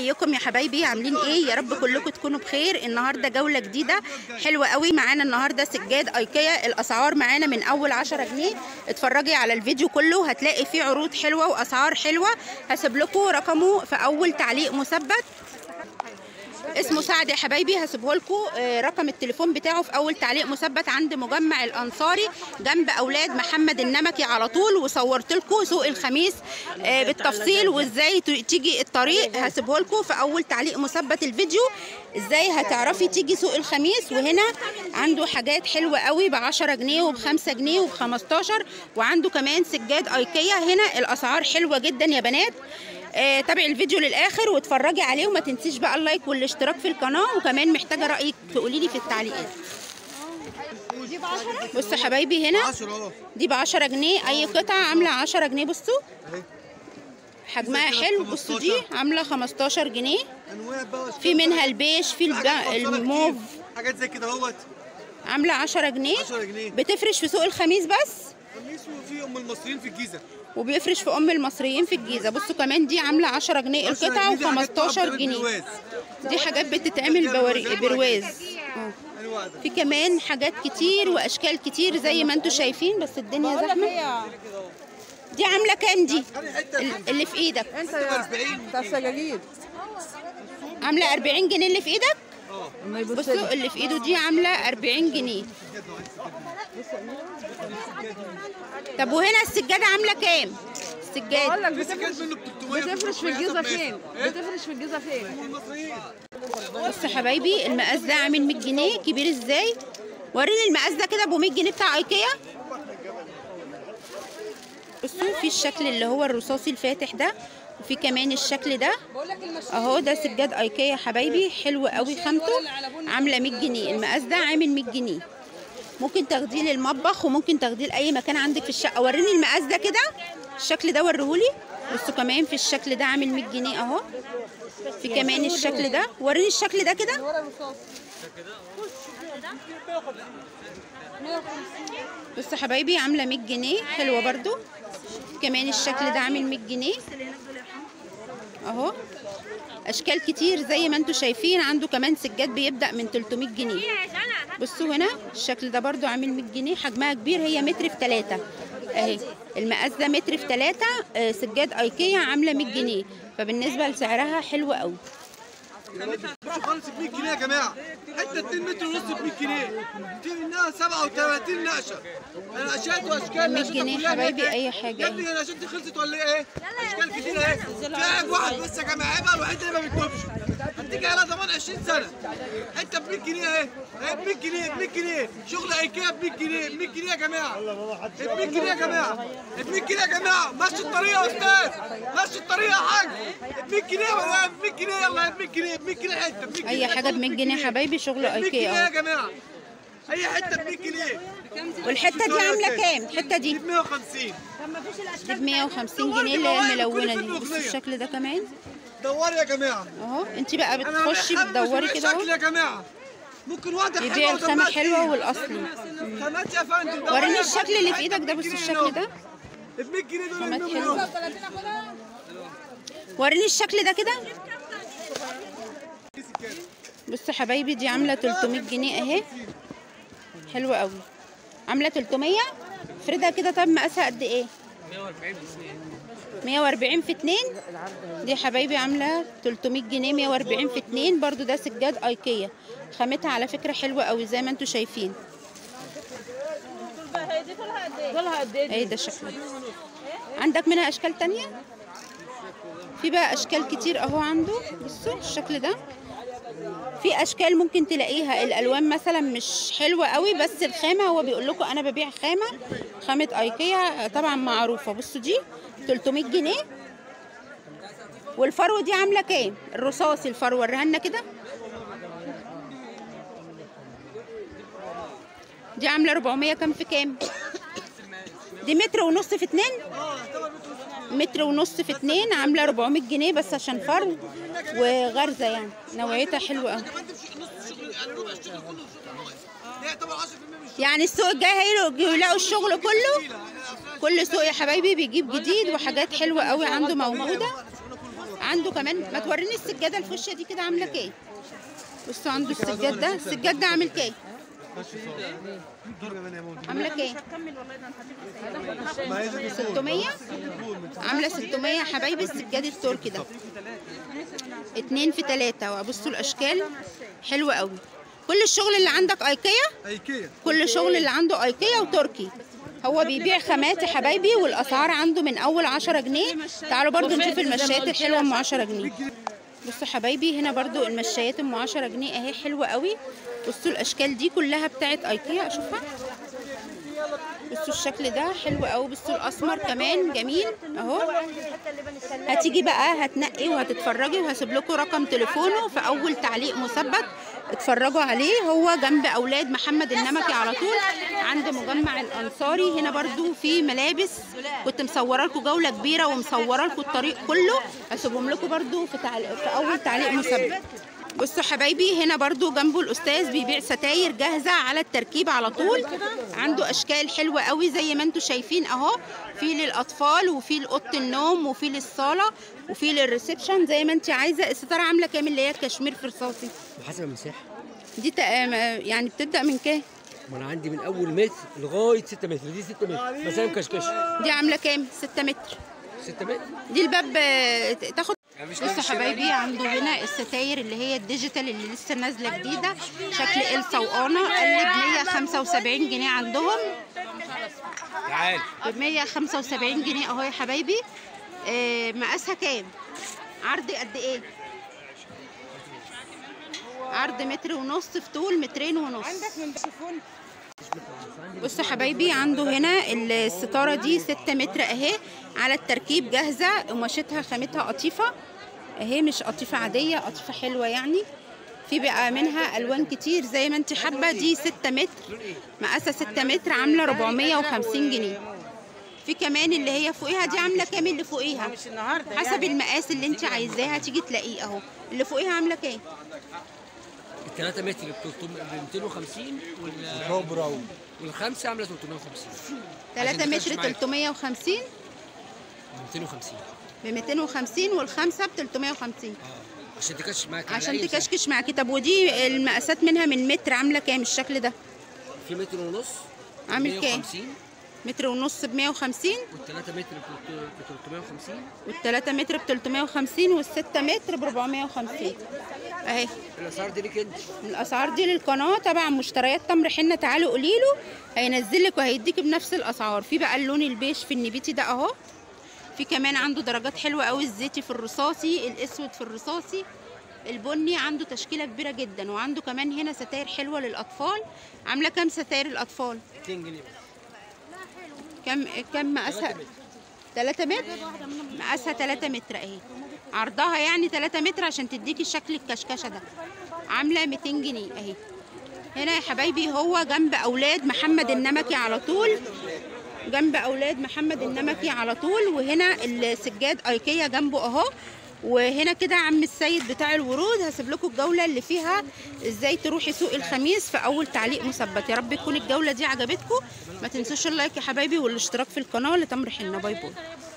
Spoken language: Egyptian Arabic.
ازيكم يا حبايبي عاملين ايه يا رب كلكم تكونوا بخير النهارده جوله جديده حلوه قوي معانا النهارده سجاد ايكيا الاسعار معانا من اول 10 جنيه اتفرجي على الفيديو كله هتلاقي فيه عروض حلوه واسعار حلوه هسيب لكم رقمه في اول تعليق مثبت اسمه سعد يا حبايبي هسيبه لكم رقم التليفون بتاعه في اول تعليق مثبت عند مجمع الانصاري جنب اولاد محمد النمكي على طول وصورت لكم سوق الخميس آه، بالتفصيل وازاي ت- تيجي الطريق هسيبه لكم في اول تعليق مثبت الفيديو ازاي هتعرفي تيجي سوق الخميس وهنا عنده حاجات حلوه قوي ب 10 جنيه وب 5 جنيه وب 15 وعنده كمان سجاد ايكيا هنا الاسعار حلوه جدا يا بنات آه، تابعي الفيديو للاخر واتفرجي عليه وما تنسيش بقى اللايك والاشتراك في القناه وكمان محتاجه رايك تقولي لي في التعليقات بصوا حبايبي هنا 10 اه دي ب 10 جنيه اي قطعه عامله 10 جنيه بصوا حجمها حلو بصوا دي عامله 15 جنيه انواع بقى في منها البيج في الب- الموف حاجات زي كده اهوت عامله 10 جنيه 10 جنيه بتفرش في سوق الخميس بس خميس وفي ام المصريين في الجيزه وبيفرش في ام المصريين في الجيزه بصوا كمان دي عامله 10 جنيه 10 القطعه جنيه دي حاجات و15 تعبر جنيه بالبرواز. دي حاجات بتتعمل بوري- برواز آه. انواع ده في كمان حاجات كتير واشكال كتير زي ما انتم شايفين بس الدنيا زحمه دي عامله كام دي ال- اللي في ايدك انت يا بتاع السجاجيد عامله 40 جنيه اللي في ايدك ما يبص بصوا اللي في ايده دي عامله 40 جنيه طب وهنا السجاده عامله كام السجاده بقول لك في كان بتفرش منه ب 300 بتفرش في الجيزه فين؟ إيه؟ بتفرش في الجيزه فين؟ المصريين بصوا يا حبايبي المقاس ده عامل 100 جنيه كبير ازاي وريني المقاس ده كده ب 100 جنيه بتاع ايكيا بصوا في الشكل اللي هو الرصاصي الفاتح ده وفي كمان الشكل ده اهو ده سجاد ايكيا يا حبايبي حلو قوي خامته عامله 100 جنيه المقاس ده عامل 100 جنيه ممكن تاخديه للمطبخ وممكن تاخديه لاي مكان عندك في الشقه وريني المقاس ده كده الشكل ده وريهولي بصوا كمان في الشكل ده عامل 100 جنيه اهو في كمان الشكل ده وريني الشكل ده كده بصوا يا حبايبي عامله 100 جنيه حلوه برضو كمان الشكل ده عامل 100 جنيه اهو اشكال كتير زي ما انتم شايفين عنده كمان سجاد بيبدا من 300 جنيه بصوا هنا الشكل ده برضو عامل 100 جنيه حجمها كبير هي متر في 3 اهي المقاس ده متر في 3 آه، سجاد ايكيا عامله 100 جنيه فبالنسبه لسعرها حلوه قوي مش خالص ب 100 جنيه يا جماعه حته 2 متر ونص ب 100 جنيه في منها 37 نقشه نقشات واشكال 100 نقشات جنيه كلها حبايبي نقشات. اي حاجه يا ابني النقشات دي خلصت ولا ايه؟ اشكال كتير اهي في عيب واحد بس يا جماعه عيبها الوحيد اللي ما بتدوبش هتيجي عليها ضمان 20 سنه حته ب 100 جنيه اهي اهي ب 100 جنيه ب 100 جنيه شغل ايكيا ب 100 جنيه ب 100 جنيه يا جماعه ب 100 جنيه يا جماعه ب 100 جنيه يا جماعه مشي الطريق يا استاذ مشي الطريق يا حاج ب 100 جنيه يا ب 100 جنيه يلا ب 100 جنيه ب 100 جنيه حته ب 100 جنيه اي حاجه ب 100 جنيه يا حبايبي شغل 100 جنيه ايكيا يا اهو جماعه اي حته ب 100 جنيه والحته دي عامله كام الحته دي ب 150 دي ب 150 جنيه اللي هي الملونه دي بصوا الشكل ده كمان دوري يا جماعه اهو انت بقى انا بتخشي حابب بتدوري أشوف كده اهو شكل يا جماعه ممكن واحده بيبيع حلوة الخامه ودمها حلوه تقيل. والاصلي خامات يا فندم دوري وريني يا الشكل فندم. اللي في ايدك ده بصوا الشكل ده ب 100 جنيه دول خامات منهم حلوه وريني الشكل ده كده بصوا يا حبايبي دي عامله 300 جنيه اهي حلوه قوي عامله 300 افردها كده طب مقاسها قد ايه 140 في 2 دي يا حبايبي عامله 300 جنيه 140 في 2 برضو ده سجاد ايكيا خامتها على فكره حلوه قوي زي ما انتم شايفين طولها قد ايه؟ اهي ده شكله عندك منها اشكال تانية في بقى اشكال كتير اهو عنده بصوا الشكل ده في اشكال ممكن تلاقيها الالوان مثلا مش حلوه قوي بس الخامه هو بيقول لكم انا ببيع خامه خامه ايكيا طبعا معروفه بصوا دي 300 جنيه والفرو دي عامله كام الرصاصي الفرو وريها لنا كده دي عامله 400 كام في كام دي متر ونص في اتنين متر ونص في اتنين عامله 400 جنيه بس عشان فرو وغرزه يعني نوعيتها حلوه قوي كمان تمشي نص الشغل يعني ربع الشغل كله شغل ناقص هي طبعا 10% من الشغل يعني السوق الجاي هيلاقوا يلاقوا الشغل كله كل سوق يا حبايبي بيجيب جديد وحاجات حلوه قوي عنده موجوده عنده كمان ما توريني السجاده الفشه دي كده عامله كام بصوا عنده السجاد ده السجاد ده عامل كام عامله كام 600 عامله 600 يا حبايبي السجاد التركي ده اتنين في تلاتة وبصوا الاشكال حلوه قوي كل الشغل اللي عندك ايكيا ايكيا كل شغل اللي عنده ايكيا وتركي هو بيبيع خامات يا حبايبي والاسعار عنده من اول 10 جنيه تعالوا برضو نشوف المشايات الحلوه ام 10 جنيه بصوا حبايبي هنا برضو المشايات ام 10 جنيه اهي حلوه قوي بصوا الاشكال دي كلها بتاعت ايكيا اشوفها بصوا الشكل ده حلو قوي بصوا الاسمر كمان جميل اهو هتيجي بقى هتنقي وهتتفرجي وهسيب لكم رقم تليفونه في اول تعليق مثبت اتفرجوا عليه هو جنب اولاد محمد النمكي على طول عند مجمع الانصاري هنا برضو في ملابس كنت مصوره لكم جوله كبيره ومصوره لكم الطريق كله هسيبهم لكم برضو في, تعليق في اول تعليق مثبت بصوا حبايبي هنا برضو جنبه الاستاذ بيبيع ستاير جاهزه على التركيب على طول عنده اشكال حلوه قوي زي ما انتم شايفين اهو في للاطفال وفي لاوضه النوم وفي للصاله وفي للريسبشن زي ما انت عايزه الستاره عامله كام اللي هي الكشمير في رصاصي وحسب المساحه دي تق- ما- يعني بتبدا من كام ما انا عندي من اول متر لغايه 6 متر دي 6 متر مثلا كشكش دي عامله كام 6 متر 6 متر دي الباب آه، تاخد بصوا حبايبي عنده هنا الستاير اللي هي الديجيتال اللي لسه نازله جديده شكل إلسا وأنا قلب 175 جنيه عندهم تعال ب 175 جنيه اهو يا حبايبي آه، مقاسها كام عرض قد ايه عرض متر ونص في طول مترين ونص بصوا حبايبي عنده هنا الستارة دي 6 متر اهي على التركيب جاهزة قماشتها خامتها قطيفة اهي مش قطيفة عادية قطيفة حلوة يعني في بقى منها الوان كتير زي ما انت حابة دي 6 متر مقاسها 6 متر عاملة 450 جنيه في كمان اللي هي فوقيها دي عاملة كام اللي فوقيها مش النهارده حسب المقاس اللي انت عايزاها تيجي تلاقيه اهو اللي فوقيها عاملة كام ال 3 متر ب 250 وال والخمسه عامله 350 3 متر 350 250 ب 250 والخمسة ب 350 اه عشان تكشف معاك على عشان أي مساحة. تكشكش معاكي طب ودي المقاسات منها من متر عاملة كام الشكل ده في متر ونص عامل كام؟ 150 متر ونص ب 150 وال3 متر ب 350 والتلاتة متر ب 350 والستة متر ب 450 اهي الاسعار دي ليك انت الاسعار دي للقناه تبع مشتريات تمر حنه تعالوا قولي له هينزل لك وهيديك بنفس الاسعار في بقى اللون البيج في النبيتي ده اهو في كمان عنده درجات حلوه قوي الزيتي في الرصاصي الاسود في الرصاصي البني عنده تشكيله كبيره جدا وعنده كمان هنا ستاير حلوه للاطفال عامله كام ستاير الاطفال 200 جنيه كم كم مقاسها 3 متر مقاسها 3 متر اهي عرضها يعني 3 متر عشان تديكي شكل الكشكشه ده عامله 200 جنيه اهي هنا يا حبايبي هو جنب اولاد محمد النمكي على طول جنب اولاد محمد النمكي على طول وهنا السجاد ايكيا جنبه اهو وهنا كده عم السيد بتاع الورود هسيب لكم الجوله اللي فيها ازاي تروحي سوق الخميس في اول تعليق مثبت يا رب تكون الجوله دي عجبتكم ما تنسوش اللايك يا حبايبي والاشتراك في القناه لتمر حنه باي باي